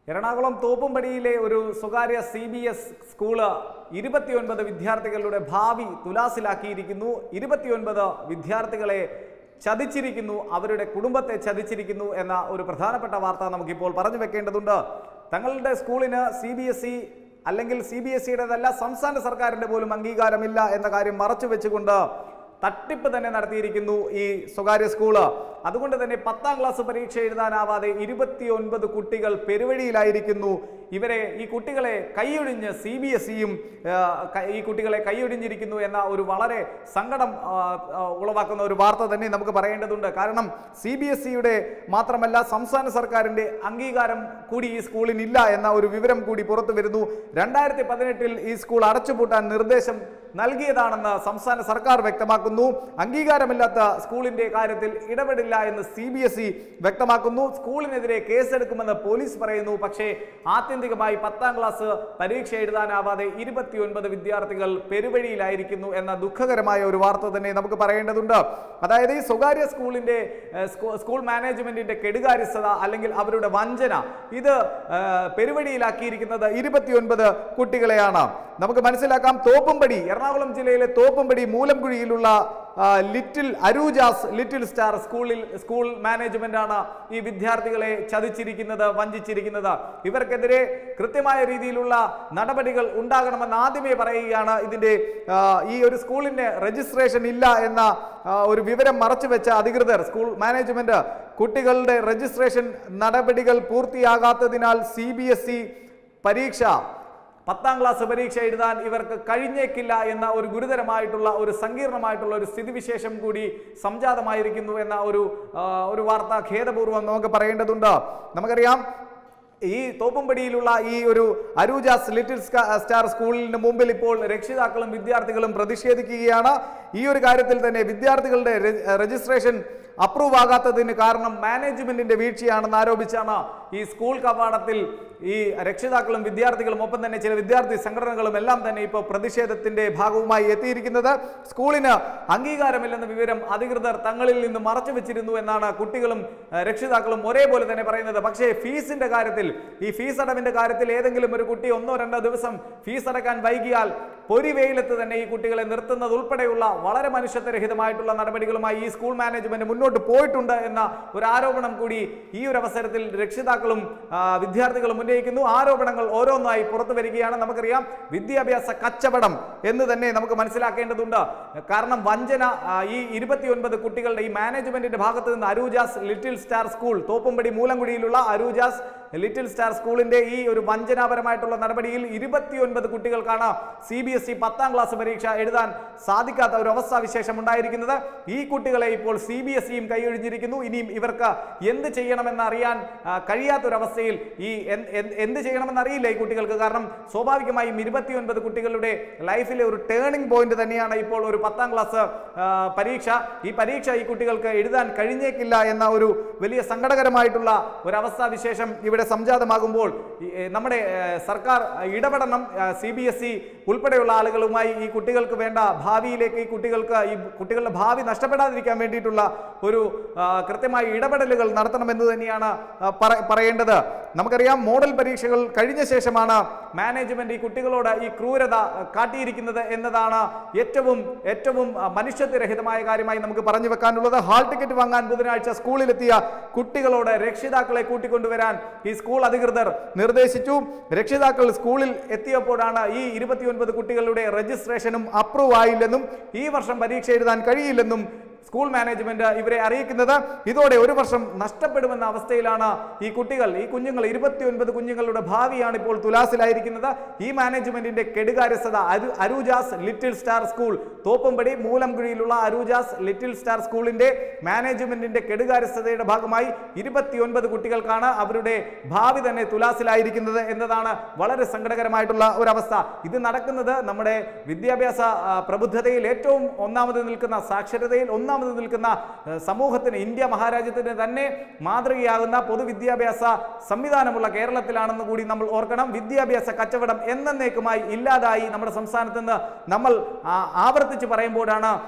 എറണാകുളം തോപ്പുംപടിയിലെ ഒരു സ്വകാര്യ C B S school ഇരുപത്തിയൊൻപത് വിദ്യാർത്ഥികളുടെ ഭാവി തുലാസിലാക്കിയിരിക്കുന്നു ഇരുപത്തിയൊൻപത് വിദ്യാർത്ഥികളെ ചതിച്ചിരിക്കുന്നു അവരുടെ കുടുംബത്തെ ചതിച്ചിരിക്കുന്നു എന്ന ഒരു പ്രധാനപ്പെട്ട വാർത്ത നമുക്കിപ്പോൾ പറഞ്ഞു വെക്കേണ്ടതുണ്ട് തങ്ങളുടെ സ്കൂളിന് സി ബി എസ് ഇ അല്ലെങ്കിൽ സി ബി എസ് സിയുടേതല്ല സംസ്ഥാന സർക്കാരിന്റെ പോലും അംഗീകാരമില്ല എന്ന കാര്യം മറച്ചു വെച്ചുകൊണ്ട് തട്ടിപ്പ് തന്നെ നടത്തിയിരിക്കുന്നു ഈ സ്വകാര്യ സ്കൂള് അതുകൊണ്ട് തന്നെ പത്താം ക്ലാസ് പരീക്ഷ എഴുതാനാവാതെ ഇരുപത്തിയൊൻപത് കുട്ടികൾ പെരുവഴിയിലായിരിക്കുന്നു ഇവരെ ഈ കുട്ടികളെ കൈയൊഴിഞ്ഞ് സി ബി എസ് ഇയും ഈ കുട്ടികളെ കൈയൊഴിഞ്ഞിരിക്കുന്നു എന്ന ഒരു വളരെ സങ്കടം ആ, ആ, ഉളവാക്കുന്ന ഒരു വാർത്ത തന്നെ നമുക്ക് പറയേണ്ടതുണ്ട് കാരണം സി ബി എസ് ഇയുടെ മാത്രമല്ല സംസ്ഥാന സർക്കാരിന്റെ അംഗീകാരം കൂടി ഈ സ്കൂളിനില്ല എന്ന ഒരു വിവരം കൂടി പുറത്തു വരുന്നു രണ്ടായിരത്തി പതിനെട്ടിൽ ഈ സ്കൂൾ അടച്ചുപൂട്ടാൻ നിർദ്ദേശം നൽകിയതാണെന്ന് സംസ്ഥാന സർക്കാർ വ്യക്തമാക്കുന്നു അംഗീകാരമില്ലാത്ത സ്കൂളിന്റെ കാര്യത്തിൽ ഇടപെടില്ല എന്ന് സി ബി എസ് ഇ വ്യക്തമാക്കുന്നു സ്കൂളിനെതിരെ കേസെടുക്കുമെന്ന് പോലീസ് പറയുന്നു പക്ഷേ ആത്യന്തികമായി പത്താം ക്ലാസ് പരീക്ഷ എഴുതാനാവാതെ ഇരുപത്തിയൊൻപത് വിദ്യാർത്ഥികൾ പെരുവഴിയിലായിരിക്കുന്നു എന്ന ദുഃഖകരമായ ഒരു വാർത്ത തന്നെ നമുക്ക് പറയേണ്ടതുണ്ട് അതായത് ഈ സ്വകാര്യ സ്കൂളിന്റെ ഏഹ്, സ്കൂ- സ്കൂൾ മാനേജ്മെന്റിന്റെ കെടുകാര്യസ്ഥത അല്ലെങ്കിൽ അവരുടെ വഞ്ചന ഇത് ഏഹ്, പെരുവഴിയിലാക്കിയിരിക്കുന്നത് ഇരുപത്തിയൊൻപത് കുട്ടികളെയാണ് നമുക്ക് മനസ്സിലാക്കാം തോപ്പുംപടി എറണാകുളം ജില്ലയിലെ തോപ്പുംപടി മൂലംകുഴിയിലുള്ള ആ, ലിറ്റിൽ അരൂജാസ് ലിറ്റിൽ സ്റ്റാർ സ്കൂളിൽ സ്കൂൾ മാനേജ്മെന്റ് ആണ് ഈ വിദ്യാർത്ഥികളെ ചതിച്ചിരിക്കുന്നത് വഞ്ചിച്ചിരിക്കുന്നത് ഇവർക്കെതിരെ കൃത്യമായ രീതിയിലുള്ള നടപടികൾ ഉണ്ടാകണമെന്ന് ആദ്യമേ പറയുകയാണ് ഇതിന്റെ ആ, ഈ ഒരു സ്കൂളിന് രജിസ്ട്രേഷൻ ഇല്ല എന്ന ആ, ഒരു വിവരം മറച്ചുവെച്ച അധികൃതർ സ്കൂൾ മാനേജ്മെന്റ് കുട്ടികളുടെ രജിസ്ട്രേഷൻ നടപടികൾ പൂർത്തിയാകാത്തതിനാൽ സി ബി എസ് ഇ പരീക്ഷ പത്താം ക്ലാസ് പരീക്ഷ എഴുതാൻ ഇവർക്ക് കഴിഞ്ഞേക്കില്ല എന്ന ഒരു ഗുരുതരമായിട്ടുള്ള ഒരു സങ്കീർണമായിട്ടുള്ള ഒരു സ്ഥിതിവിശേഷം കൂടി സംജാതമായിരിക്കുന്നു എന്ന ഒരു ആ, ഒരു വാർത്ത ഖേദപൂർവ്വം നമുക്ക് പറയേണ്ടതുണ്ട് നമുക്കറിയാം ഈ തോപ്പുംപടിയിലുള്ള ഈ ഒരു അരൂജാസ് ലിറ്റിൽ സ്ക- സ്റ്റാർ സ്കൂളിന് മുമ്പിൽ ഇപ്പോൾ രക്ഷിതാക്കളും വിദ്യാർത്ഥികളും പ്രതിഷേധിക്കുകയാണ് ഈ ഒരു കാര്യത്തിൽ തന്നെ വിദ്യാർത്ഥികളുടെ രെ- രജിസ്ട്രേഷൻ അപ്രൂവ് ആകാത്തതിന് കാരണം മാനേജ്മെന്റിന്റെ വീഴ്ചയാണെന്ന് ആരോപിച്ചാണ് ഈ സ്കൂൾ കവാടത്തിൽ ഈ രക്ഷിതാക്കളും വിദ്യാർത്ഥികളും ഒപ്പം തന്നെ ചില വിദ്യാർത്ഥി സംഘടനകളും എല്ലാം തന്നെ ഇപ്പോൾ പ്രതിഷേധത്തിന്റെ ഭാഗവുമായി എത്തിയിരിക്കുന്നത് സ്കൂളിന് അംഗീകാരമില്ലെന്ന വിവരം അധികൃതർ തങ്ങളിൽ നിന്ന് മറച്ചു വെച്ചിരുന്നു എന്നാണ് കുട്ടികളും ഏഹ്, രക്ഷിതാക്കളും ഒരേപോലെ തന്നെ പറയുന്നത് പക്ഷേ ഫീസിന്റെ കാര്യത്തിൽ ഈ ഫീസ് അടവിന്റെ കാര്യത്തിൽ ഏതെങ്കിലും ഒരു കുട്ടി ഒന്നോ രണ്ടോ ദിവസം ഫീസ് അടക്കാൻ വൈകിയാൽ പൊരി വെയിലത്ത് തന്നെ ഈ കുട്ടികളെ നിർത്തുന്നത് ഉൾപ്പെടെയുള്ള വളരെ മനുഷ്യത്വരഹിതമായിട്ടുള്ള നടപടികളുമായി ഈ സ്കൂൾ മാനേജ്മെന്റ് മുന്നോട്ട് പോയിട്ടുണ്ട് എന്ന ഒരു ആരോപണം കൂടി ഈ ഒരു അവസരത്തിൽ രക്ഷിതാക്കളും ആ, വിദ്യാർത്ഥികളും ഉന്നയിക്കുന്നു ആരോപണങ്ങൾ ഓരോന്നായി പുറത്തു വരികയാണ് നമുക്കറിയാം വിദ്യാഭ്യാസ കച്ചവടം എന്ന് തന്നെ നമുക്ക് മനസ്സിലാക്കേണ്ടതുണ്ട് കാരണം വഞ്ചന ആ, ഈ ഇരുപത്തിയൊൻപത് കുട്ടികളുടെ ഈ മാനേജ്മെന്റിന്റെ ഭാഗത്ത് നിന്ന് Aroojas little star school Thoppumpady മൂലംകുടിയിലുള്ള അരൂജാസ് ലിറ്റിൽ സ്റ്റാർ സ്കൂളിന്റെ ഈ ഒരു വഞ്ചനാപരമായിട്ടുള്ള നടപടിയിൽ ഇരുപത്തിയൊൻപത് കുട്ടികൾക്കാണ് സി ബി എസ് ഇ പത്താം ക്ലാസ് പരീക്ഷ എഴുതാൻ സാധിക്കാത്ത ഒരു അവസ്ഥാവിശേഷം ഉണ്ടായിരിക്കുന്നത് ഈ കുട്ടികളെ ഇപ്പോൾ സി ബി എസ് ഇയും കൈയൊഴിഞ്ഞിരിക്കുന്നു ഇനിയും ഇവർക്ക് എന്ത് ചെയ്യണമെന്ന് അറിയാൻ ആ, കഴിയാത്തൊരവസ്ഥയിൽ ഈ എന്ത് എന്ത് എന്ത് ചെയ്യണമെന്ന് അറിയില്ല ഈ കുട്ടികൾക്ക് കാരണം സ്വാഭാവികമായും ഇരുപത്തിയൊൻപത് കുട്ടികളുടെ ലൈഫിലെ ഒരു ടേണിംഗ് പോയിന്റ് തന്നെയാണ് ഇപ്പോൾ ഒരു പത്താം ക്ലാസ് ആ, പരീക്ഷ ഈ പരീക്ഷ ഈ കുട്ടികൾക്ക് എഴുതാൻ കഴിഞ്ഞേക്കില്ല എന്ന ഒരു വലിയ സങ്കടകരമായിട്ടുള്ള ഒരു അവസ്ഥാവിശേഷം ഇവിടെ സംജാതമാകുമ്പോൾ ഈ, ഏ, നമ്മുടെ ഏ, സർക്കാർ ഇടപെടണം സി ബി എസ് ഇ ഉൾപ്പെടെയുള്ള ആളുകളുമായി ഈ കുട്ടികൾക്ക് വേണ്ട ഭാവിയിലേക്ക് ഈ കുട്ടികൾക്ക് ഈ കുട്ടികളുടെ ഭാവി നഷ്ടപ്പെടാതിരിക്കാൻ വേണ്ടിയിട്ടുള്ള ഒരു ആ, കൃത്യമായ ഇടപെടലുകൾ നടത്തണമെന്ന് തന്നെയാണ് ആ, പറ- പറയേണ്ടത് നമുക്കറിയാം മോഡൽ പരീക്ഷകൾ കഴിഞ്ഞ ശേഷമാണ് മാനേജ്മെന്റ് ഈ കുട്ടികളോട് ഈ ക്രൂരത ആ, കാട്ടിയിരിക്കുന്നത് എന്നതാണ് ഏറ്റവും ഏറ്റവും ആ, മനുഷ്യത്വരഹിതമായ കാര്യമായി നമുക്ക് പറഞ്ഞു വെക്കാനുള്ളത് ഹാൾ ടിക്കറ്റ് വാങ്ങാൻ ബുധനാഴ്ച സ്കൂളിലെത്തിയ കുട്ടികളോട് രക്ഷിതാക്കളെ കൂട്ടിക്കൊണ്ടുവരാൻ ഈ സ്കൂൾ അധികൃതർ നിർദ്ദേശിച്ചു രക്ഷിതാക്കൾ സ്കൂളിൽ എത്തിയപ്പോഴാണ് ഈ ഇരുപത്തിയൊൻപത് കുട്ടികളുടെ രജിസ്ട്രേഷനും അപ്രൂവ് ആയില്ലെന്നും ഈ വർഷം പരീക്ഷ എഴുതാൻ കഴിയില്ലെന്നും സ്കൂൾ മാനേജ്മെന്റ് ഇവരെ അറിയിക്കുന്നത് ഇതോടെ ഒരു വർഷം നഷ്ടപ്പെടുമെന്ന അവസ്ഥയിലാണ് ഈ കുട്ടികൾ ഈ കുഞ്ഞുങ്ങൾ ഇരുപത്തിയൊൻപത് കുഞ്ഞുങ്ങളുടെ ഭാവിയാണ് ഇപ്പോൾ തുലാസിലായിരിക്കുന്നത് ഈ മാനേജ്മെന്റിന്റെ കെടുകാര്യസ്ഥത അരു Aroojas little star school Thoppumpady മൂലംകുഴിയിലുള്ള അരൂജാസ് ലിറ്റിൽ സ്റ്റാർ സ്കൂളിന്റെ മാനേജ്മെന്റിന്റെ കെടുകാര്യസ്ഥതയുടെ ഭാഗമായി ഇരുപത്തിയൊൻപത് കുട്ടികൾക്കാണ് അവരുടെ ഭാവി തന്നെ തുലാസിലായിരിക്കുന്നത് എന്നതാണ് വളരെ സങ്കടകരമായിട്ടുള്ള ഒരവസ്ഥ ഇത് നടക്കുന്നത് നമ്മുടെ വിദ്യാഭ്യാസ ആ, പ്രബുദ്ധതയിൽ ഏറ്റവും ഒന്നാമത് നിൽക്കുന്ന സാക്ഷരതയിൽ ഒന്നാമത് നിൽക്കുന്ന ആ, സമൂഹത്തിന് ഇന്ത്യ മഹാരാജ്യത്തിന് തന്നെ മാതൃകയാകുന്ന പൊതുവിദ്യാഭ്യാസ സംവിധാനമുള്ള കേരളത്തിലാണെന്ന് കൂടി നമ്മൾ ഓർക്കണം വിദ്യാഭ്യാസ കച്ചവടം എന്നേക്കുമായി ഇല്ലാതായി നമ്മുടെ സംസ്ഥാനത്ത് നിന്ന് നമ്മൾ ആ, ആവർത്തിച്ച് പറയുമ്പോഴാണ്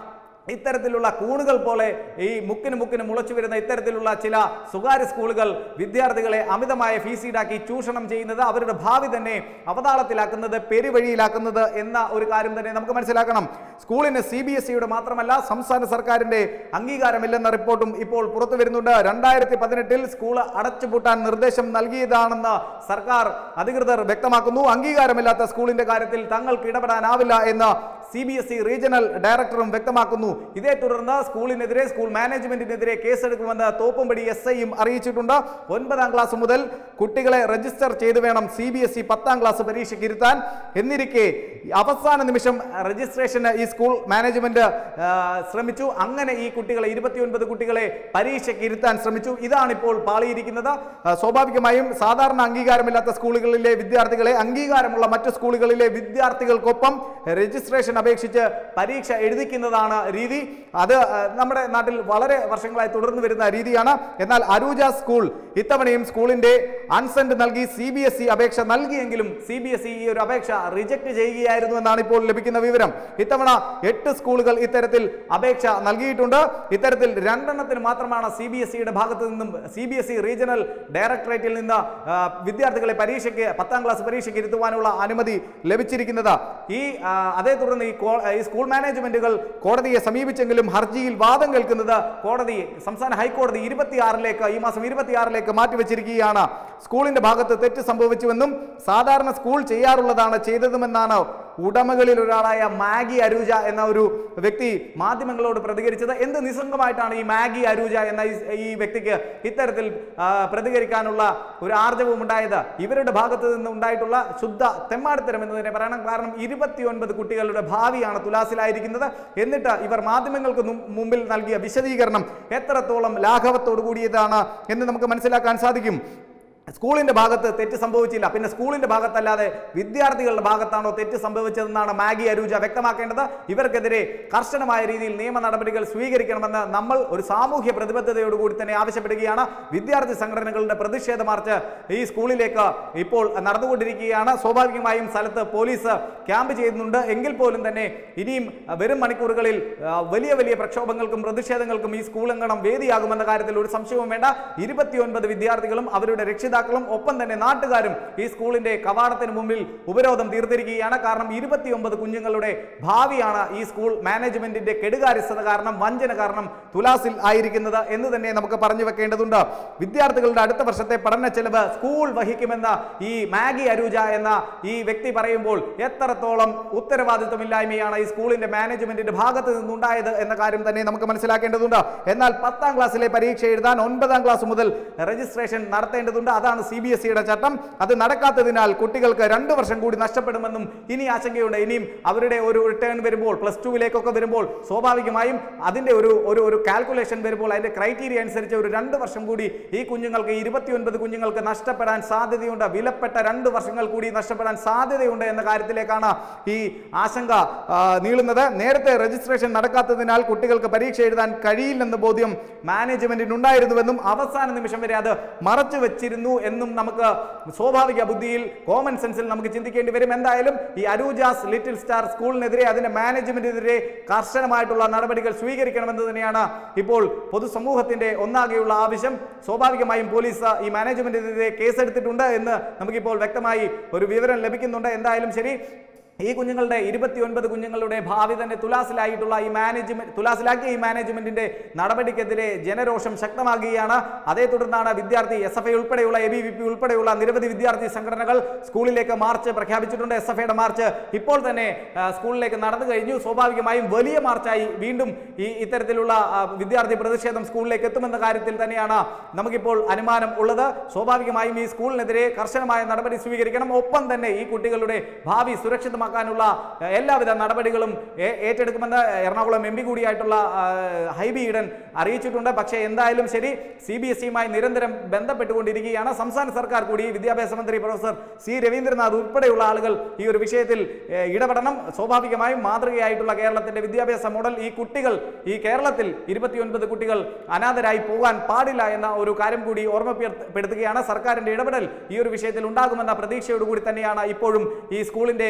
ഇത്തരത്തിലുള്ള കൂണുകൾ പോലെ ഈ മുക്കിന് മുക്കിന് മുളച്ചു വരുന്ന ഇത്തരത്തിലുള്ള ചില സ്വകാര്യ സ്കൂളുകൾ വിദ്യാർത്ഥികളെ അമിതമായ ഫീസ് ഈടാക്കി ചൂഷണം ചെയ്യുന്നത് അവരുടെ ഭാവി തന്നെ അവതാളത്തിലാക്കുന്നത് പെരുവഴിയിലാക്കുന്നത് എന്ന ഒരു കാര്യം തന്നെ നമുക്ക് മനസ്സിലാക്കണം സ്കൂളിന് സി ബി എസ് ഇയുടെ മാത്രമല്ല സംസ്ഥാന സർക്കാരിന്റെ അംഗീകാരമില്ലെന്ന റിപ്പോർട്ടും ഇപ്പോൾ പുറത്തു വരുന്നുണ്ട് രണ്ടായിരത്തി പതിനെട്ടിൽ സ്കൂൾ അടച്ചുപൂട്ടാൻ നിർദ്ദേശം നൽകിയതാണെന്ന് സർക്കാർ അധികൃതർ വ്യക്തമാക്കുന്നു അംഗീകാരമില്ലാത്ത സ്കൂളിന്റെ കാര്യത്തിൽ തങ്ങൾക്ക് ഇടപെടാനാവില്ല എന്ന് C B S E regional ഡയറക്ടറും വ്യക്തമാക്കുന്നു ഇതേ തുടർന്ന് സ്കൂളിനെതിരെ സ്കൂൾ മാനേജ്മെന്റിനെതിരെ കേസെടുക്കുമെന്ന് തോപ്പുംപടി എസ് ഐയും അറിയിച്ചിട്ടുണ്ട് ഒൻപതാം ക്ലാസ് മുതൽ കുട്ടികളെ രജിസ്റ്റർ ചെയ്തു വേണം സി ബി എസ് ഇ പത്താം ക്ലാസ് പരീക്ഷയ്ക്ക് ഇരുത്താൻ എന്നിരിക്കെ അവസാന നിമിഷം രജിസ്ട്രേഷന് ഈ സ്കൂൾ മാനേജ്മെന്റ് ആ, ശ്രമിച്ചു അങ്ങനെ ഈ കുട്ടികളെ ഇരുപത്തിയൊൻപത് കുട്ടികളെ പരീക്ഷയ്ക്ക് ഇരുത്താൻ ശ്രമിച്ചു ഇതാണിപ്പോൾ പാളിയിരിക്കുന്നത് ആ, സ്വാഭാവികമായും സാധാരണ അംഗീകാരമില്ലാത്ത സ്കൂളുകളിലെ വിദ്യാർത്ഥികളെ അംഗീകാരമുള്ള മറ്റു സ്കൂളുകളിലെ വിദ്യാർത്ഥികൾക്കൊപ്പം രജിസ്ട്രേഷൻ അപേക്ഷിച്ച് പരീക്ഷ എഴുതിക്കുന്നതാണ് രീതി അത് ആ, നമ്മുടെ നാട്ടിൽ വളരെ വർഷങ്ങളായി തുടർന്നു വരുന്ന രീതിയാണ് എന്നാൽ അരൂജ സ്കൂൾ ഇത്തവണയും സ്കൂളിന്റെ അൺസെന്റ് നൽകി സി ബി എസ് ഇ അപേക്ഷ നൽകിയെങ്കിലും സി ബി എസ് ഇ ഈ ഒരു അപേക്ഷ റിജക്ട് ചെയ്യുകയായിരുന്നു എന്നാണ് ഇപ്പോൾ ലഭിക്കുന്ന വിവരം ഇത്തവണ എട്ട് സ്കൂളുകൾ ഇത്തരത്തിൽ അപേക്ഷ നൽകിയിട്ടുണ്ട് ഇത്തരത്തിൽ രണ്ടെണ്ണത്തിന് മാത്രമാണ് സി ബി എസ് ഇയുടെ ഭാഗത്തു നിന്നും C B S E regional ഡയറക്ടറേറ്റിൽ നിന്ന് ആ, വിദ്യാർത്ഥികളെ പരീക്ഷയ്ക്ക് പത്താം ക്ലാസ് പരീക്ഷയ്ക്ക് ഇരുത്തുവാനുള്ള അനുമതി ലഭിച്ചിരിക്കുന്നത് ഈ ആ, അതേ തുടർന്ന് ഈ കോ- ഈ സ്കൂൾ മാനേജ്മെന്റുകൾ കോടതിയെ സമീപിച്ചെങ്കിലും ഹർജിയിൽ വാദം കേൾക്കുന്നത് കോടതി സംസ്ഥാന ഹൈക്കോടതി ഇരുപത്തിയാറിലേക്ക് ഈ മാസം ഇരുപത്തിയാറിലേക്ക് മാറ്റിവെച്ചിരിക്കുകയാണ് സ്കൂളിന്റെ ഭാഗത്ത് തെറ്റ് സംഭവിച്ചുവെന്നും സാധാരണ സ്കൂൾ ചെയ്യാറുള്ളതാണ് ചെയ്തതുമെന്നാണ് ഉടമകളിൽ ഒരാളായ മാഗി അരൂജ എന്ന ഒരു വ്യക്തി മാധ്യമങ്ങളോട് പ്രതികരിച്ചത് എന്ത് നിസ്സംഗമായിട്ടാണ് ഈ മാഗി അരൂജ എന്ന ഈ- ഈ വ്യക്തിക്ക് ഇത്തരത്തിൽ ആ, പ്രതികരിക്കാനുള്ള ഒരു ആർജവും ഉണ്ടായത് ഇവരുടെ ഭാഗത്ത് നിന്ന് ഉണ്ടായിട്ടുള്ള ശുദ്ധ തെമ്മാടിത്തരം എന്ന് തന്നെ പറയണം കാരണം ഇരുപത്തിയൊൻപത് കുട്ടികളുടെ ഭാവിയാണ് തുലാസിലായിരിക്കുന്നത് എന്നിട്ട് ഇവർ മാധ്യമങ്ങൾക്ക് നും- മുമ്പിൽ നൽകിയ വിശദീകരണം എത്രത്തോളം ലാഘവത്തോടു കൂടിയതാണ് എന്ന് നമുക്ക് മനസ്സിലാക്കാൻ സാധിക്കും സ്കൂളിന്റെ ഭാഗത്ത് തെറ്റ് സംഭവിച്ചില്ല പിന്നെ സ്കൂളിന്റെ ഭാഗത്തല്ലാതെ വിദ്യാർത്ഥികളുടെ ഭാഗത്താണോ തെറ്റ് സംഭവിച്ചതെന്നാണ് മാഗി അരൂജ വ്യക്തമാക്കേണ്ടത് ഇവർക്കെതിരെ കർശനമായ രീതിയിൽ നിയമ നടപടികൾ സ്വീകരിക്കണമെന്ന് നമ്മൾ ഒരു സാമൂഹ്യ പ്രതിബദ്ധതയോടുകൂടി തന്നെ ആവശ്യപ്പെടുകയാണ് വിദ്യാർത്ഥി സംഘടനകളുടെ പ്രതിഷേധ മാർച്ച് ഈ സ്കൂളിലേക്ക് ഇപ്പോൾ നടന്നുകൊണ്ടിരിക്കുകയാണ് സ്വാഭാവികമായും സ്ഥലത്ത് പോലീസ് ക്യാമ്പ് ചെയ്യുന്നുണ്ട് എങ്കിൽ പോലും തന്നെ ഇനിയും അഹ്, വരും മണിക്കൂറുകളിൽ ആ, വലിയ വലിയ പ്രക്ഷോഭങ്ങൾക്കും പ്രതിഷേധങ്ങൾക്കും ഈ സ്കൂൾ അങ്കണം വേദിയാകുമെന്ന കാര്യത്തിൽ ഒരു സംശയവും വേണ്ട ഇരുപത്തിയൊൻപത് വിദ്യാർത്ഥികളും അവരുടെ രക്ഷിതാക്കളും ഒപ്പം തന്നെ നാട്ടുകാരും ഈ സ്കൂളിന്റെ കവാടത്തിന് മുമ്പിൽ ഉപരോധം തീർത്തിരിക്കുകയാണ് കാരണം ഇരുപത്തിയൊമ്പത് കുഞ്ഞുങ്ങളുടെ ഭാവിയാണ് ഈ സ്കൂൾ മാനേജ്മെന്റിന്റെ കെടുകാര്യസ്ഥത കാരണം വഞ്ചന കാരണം തുലാസിൽ ആയിരിക്കുന്നത് എന്ന് തന്നെ നമുക്ക് പറഞ്ഞു വെക്കേണ്ടതുണ്ട് വിദ്യാർത്ഥികളുടെ അടുത്ത വർഷത്തെ പഠന ചെലവ് സ്കൂൾ വഹിക്കുമെന്ന് ഈ മാഗി അരൂജ എന്ന ഈ വ്യക്തി പറയുമ്പോൾ എത്രത്തോളം ഉത്തരവാദിത്വമില്ലായ്മയാണ് ഈ സ്കൂളിന്റെ മാനേജ്മെന്റിന്റെ ഭാഗത്ത് നിന്നുണ്ടായത് എന്ന കാര്യം തന്നെ നമുക്ക് മനസ്സിലാക്കേണ്ടതുണ്ട് എന്നാൽ പത്താം ക്ലാസ്സിലെ പരീക്ഷ എഴുതാൻ ഒൻപതാം ക്ലാസ് മുതൽ രജിസ്ട്രേഷൻ നടത്തേണ്ടതുണ്ട് അതാണ് സി ബി എസ് സിയുടെ ചട്ടം അത് നടക്കാത്തതിനാൽ കുട്ടികൾക്ക് രണ്ട് വർഷം കൂടി നഷ്ടപ്പെടുമെന്നും ഇനി ആശങ്കയുണ്ട് ഇനിയും അവരുടെ ഒരു റിട്ടേൺ വരുമ്പോൾ പ്ലസ് ടുവിലേക്കൊക്കെ വരുമ്പോൾ സ്വാഭാവികമായും അതിന്റെ ഒരു ഒരു ഒരു കാൽക്കുലേഷൻ വരുമ്പോൾ അതിന്റെ ക്രൈറ്റീരിയ അനുസരിച്ച് ഒരു രണ്ട് വർഷം കൂടി ഈ കുഞ്ഞുങ്ങൾക്ക് ഇരുപത്തിയൊൻപത് കുഞ്ഞുങ്ങൾക്ക് നഷ്ടപ്പെടാൻ സാധ്യതയുണ്ട് വിലപ്പെട്ട രണ്ട് വർഷങ്ങൾ കൂടി നഷ്ടപ്പെടാൻ സാധ്യതയുണ്ട് എന്ന കാര്യത്തിലേക്കാണ് ഈ ആശങ്ക ആ, നീളുന്നത് നേരത്തെ രജിസ്ട്രേഷൻ നടക്കാത്തതിനാൽ കുട്ടികൾക്ക് പരീക്ഷ എഴുതാൻ കഴിയില്ലെന്ന ബോധ്യം മാനേജ്മെന്റിനുണ്ടായിരുന്നുവെന്നും അവസാന നിമിഷം വരെ അത് മറച്ചു വെച്ചിരുന്നു എന്നും നമുക്ക് സ്വാഭാവിക ബുദ്ധിയിൽ കോമൺ സെൻസിൽ നമുക്ക് ചിന്തിക്കേണ്ടി വരും എന്തായാലും ഈ അരൂജാസ് ലിറ്റിൽ സ്റ്റാർ സ്കൂളിനെതിരെ അതിന്റെ മാനേജ്മെന്റിനെതിരെ കർശനമായിട്ടുള്ള നടപടികൾ സ്വീകരിക്കണമെന്ന് തന്നെയാണ് ഇപ്പോൾ പൊതുസമൂഹത്തിന്റെ ഒന്നാകെയുള്ള ആവശ്യം സ്വാഭാവികമായും പോലീസ് ഈ മാനേജ്മെന്റിനെതിരെ കേസെടുത്തിട്ടുണ്ട് എന്ന് നമുക്കിപ്പോൾ വ്യക്തമായി ഒരു വിവരം ലഭിക്കുന്നുണ്ട് എന്തായാലും ശരി ഈ കുഞ്ഞുങ്ങളുടെ ഇരുപത്തിയൊൻപത് കുഞ്ഞുങ്ങളുടെ ഭാവി തന്നെ തുലാസിലായിട്ടുള്ള ഈ മാനേജ്മെന്റ് തുലാസിലാക്കിയ ഈ മാനേജ്മെന്റിന്റെ നടപടിക്കെതിരെ ജനരോഷം ശക്തമാകുകയാണ് അതേ തുടർന്നാണ് വിദ്യാർത്ഥി എസ് എഫ് ഐ ഉൾപ്പെടെയുള്ള എ ബി വി പി ഉൾപ്പെടെയുള്ള നിരവധി വിദ്യാർത്ഥി സംഘടനകൾ സ്കൂളിലേക്ക് മാർച്ച് പ്രഖ്യാപിച്ചിട്ടുണ്ട് എസ് എഫ് ഐയുടെ മാർച്ച് ഇപ്പോൾ തന്നെ ആ, സ്കൂളിലേക്ക് നടന്നു കഴിഞ്ഞു സ്വാഭാവികമായും വലിയ മാർച്ചായി വീണ്ടും ഈ ഇത്തരത്തിലുള്ള ആ, വിദ്യാർത്ഥി പ്രതിഷേധം സ്കൂളിലേക്ക് എത്തുമെന്ന കാര്യത്തിൽ തന്നെയാണ് നമുക്കിപ്പോൾ അനുമാനം ഉള്ളത് സ്വാഭാവികമായും ഈ സ്കൂളിനെതിരെ കർശനമായ നടപടി സ്വീകരിക്കണം ഒപ്പം തന്നെ ഈ കുട്ടികളുടെ ഭാവി സുരക്ഷിതമാക്കാനുള്ള ആ, എല്ലാവിധ നടപടികളും ഏ- ഏറ്റെടുക്കുമെന്ന് എറണാകുളം എം പി കൂടിയായിട്ടുള്ള ആ, ഹൈബി ഈഡൻ അറിയിച്ചിട്ടുണ്ട് പക്ഷേ എന്തായാലും ശരി സി ബി എസ് ഇയുമായി നിരന്തരം ബന്ധപ്പെട്ടുകൊണ്ടിരിക്കുകയാണ് സംസ്ഥാന സർക്കാർ കൂടി വിദ്യാഭ്യാസ മന്ത്രി പ്രൊഫസർ സി രവീന്ദ്രനാഥ് ഉൾപ്പെടെയുള്ള ആളുകൾ ഈ ഒരു വിഷയത്തിൽ ഏ, ഇടപെടണം സ്വാഭാവികമായും മാതൃകയായിട്ടുള്ള കേരളത്തിന്റെ വിദ്യാഭ്യാസ മോഡൽ ഈ കുട്ടികൾ ഈ കേരളത്തിൽ ഇരുപത്തിയൊൻപത് കുട്ടികൾ അനാഥരായി പോകാൻ പാടില്ല എന്ന ഒരു കാര്യം കൂടി ഓർമ്മപ്പെടുത്തുകയാണ് സർക്കാരിന്റെ ഇടപെടൽ ഈ ഒരു വിഷയത്തിൽ ഉണ്ടാകുമെന്ന പ്രതീക്ഷയോടുകൂടി തന്നെയാണ് ഇപ്പോഴും ഈ സ്കൂളിന്റെ ഉ- ആ,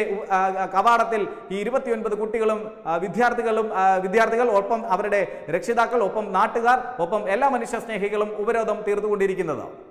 കവാടത്തിൽ ഈ ഇരുപത്തിയൊൻപത് കുട്ടികളും ആ, വിദ്യാർത്ഥികളും ആ, വിദ്യാർത്ഥികൾ ഒപ്പം അവരുടെ രക്ഷിതാക്കൾ ഒപ്പം നാട്ടുകാർ ഒപ്പം എല്ലാ മനുഷ്യ സ്നേഹികളും ഉപരോധം തീർത്തുകൊണ്ടിരിക്കുന്നത്